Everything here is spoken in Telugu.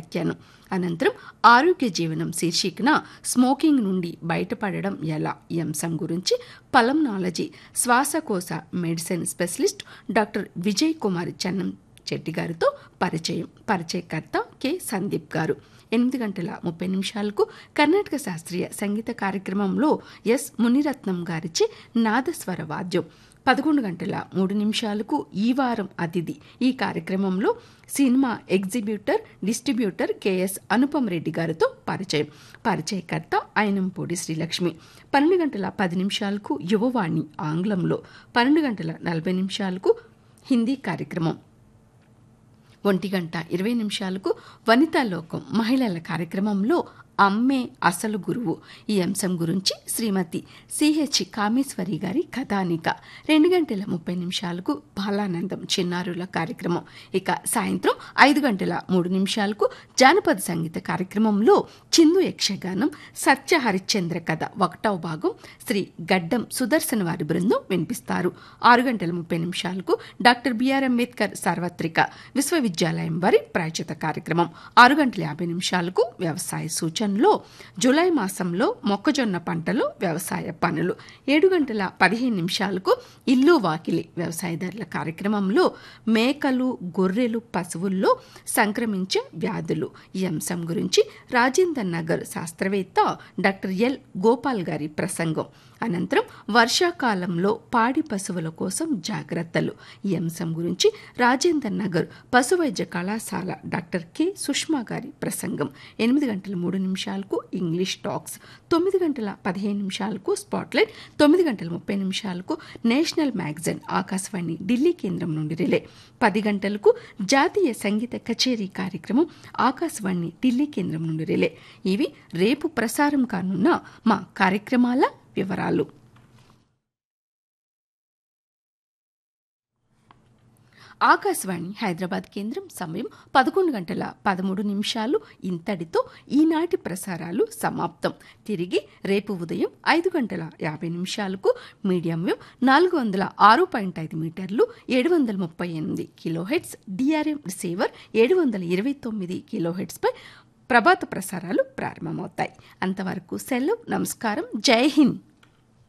వ్యాఖ్యానం అనంతరం ఆరోగ్య జీవనం శీర్షికన స్మోకింగ్ నుండి బయటపడడం ఎలా ఈ అంశం గురించి పలంనాలజీ శ్వాసకోశ medicine specialist doctor Vijay Kumar Chennam Chetti గారితో పరిచయం పరిచయకర్త కె సందీప్ గారు ఎనిమిది గంటల ముప్పై నిమిషాలకు కర్ణాటక శాస్త్రీయ సంగీత కార్యక్రమంలో ఎస్ మునిరత్నం గారిచే నాదస్వర వాద్యం పదకొండు గంటల మూడు నిమిషాలకు ఈ వారం అతిథి ఈ కార్యక్రమంలో cinema exhibitor distributor K S Anupam Reddy గారితో పరిచయం పరిచయకర్త అయినంపూడి శ్రీలక్ష్మి పన్నెండు గంటల పది నిమిషాలకు యువవాణి ఆంగ్లంలో పన్నెండు గంటల నలభై నిమిషాలకు హిందీ కార్యక్రమం ఒంటి గంట ఇరవై నిమిషాలకు వనితా లోకం మహిళల కార్యక్రమంలో అమ్మే అసలు గురువు ఈ అంశం గురించి శ్రీమతి సిహెచ్ కామేశ్వరి గారి కథానిక రెండు గంటల ముప్పై నిమిషాలకు బాలానందం చిన్నారుల కార్యక్రమం ఇక సాయంత్రం ఐదు గంటల మూడు నిమిషాలకు జానపద సంగీత కార్యక్రమంలో చిందు యక్షగానం సత్య హరిశ్చంద్ర కథ ఒకటవ భాగం శ్రీ గడ్డం సుదర్శన వారి బృందం వినిపిస్తారు ఆరు గంటల ముప్పై నిమిషాలకు డాక్టర్ బిఆర్ అంబేద్కర్ సార్వత్రిక విశ్వవిద్యాలయం వారి ప్రాయచిత కార్యక్రమం ఆరు గంటల యాభై నిమిషాలకు వ్యవసాయ సూచనలో జూలై మాసంలో మొక్కజొన్న పంటలో వ్యవసాయ పనులు ఏడు గంటల పదిహేను నిమిషాలకు ఇల్లు వాకిలి వ్యవసాయదారుల కార్యక్రమంలో మేకలు గొర్రెలు పశువుల్లో సంక్రమించే వ్యాధులు ఈ అంశం గురించి రాజేందర్ నగర్ శాస్త్రవేత్త డాక్టర్ ఎల్ గోపాల్ గారి ప్రసంగం అనంతరం వర్షాకాలంలో పాడి పశువుల కోసం జాగ్రత్తలు ఈ అంశం గురించి రాజేందర్ నగర్ పశువైద్య కళాశాల డాక్టర్ కె సుష్మా గారి ప్రసంగం ఎనిమిది గంటల మూడు నిమిషాలకు ఇంగ్లీష్ టాక్స్ తొమ్మిది గంటల పదిహేను నిమిషాలకు స్పాట్లైట్ తొమ్మిది గంటల ముప్పై నిమిషాలకు నేషనల్ మ్యాగజైన్ ఆకాశవాణి ఢిల్లీ కేంద్రం నుండి రిలే పది గంటలకు జాతీయ సంగీత కచేరీ కార్యక్రమం ఆకాశవాణి ఢిల్లీ కేంద్రం నుండి రిలే ఇవి రేపు ప్రసారం కానున్న మా కార్యక్రమాల వివరాలు ఆకాశవాణి హైదరాబాద్ కేంద్రం సమయం పదకొండు గంటల పదమూడు నిమిషాలు ఇంతటితో ఈనాటి ప్రసారాలు సమాప్తం తిరిగి రేపు ఉదయం ఐదు గంటల యాభై నిమిషాలకు మీడియం వేవ్ నాలుగు వందల ఆరు పాయింట్ ఐదు మీటర్లు ఏడు వందల ముప్పై ఎనిమిది కిలోహెడ్స్ డిఆర్ఎం రిసీవర్ ఏడు వందల ఇరవై తొమ్మిది కిలోహెడ్స్పై ప్రభాత ప్రసారాలు ప్రారంభమవుతాయి అంతవరకు సెలవు నమస్కారం జై హింద్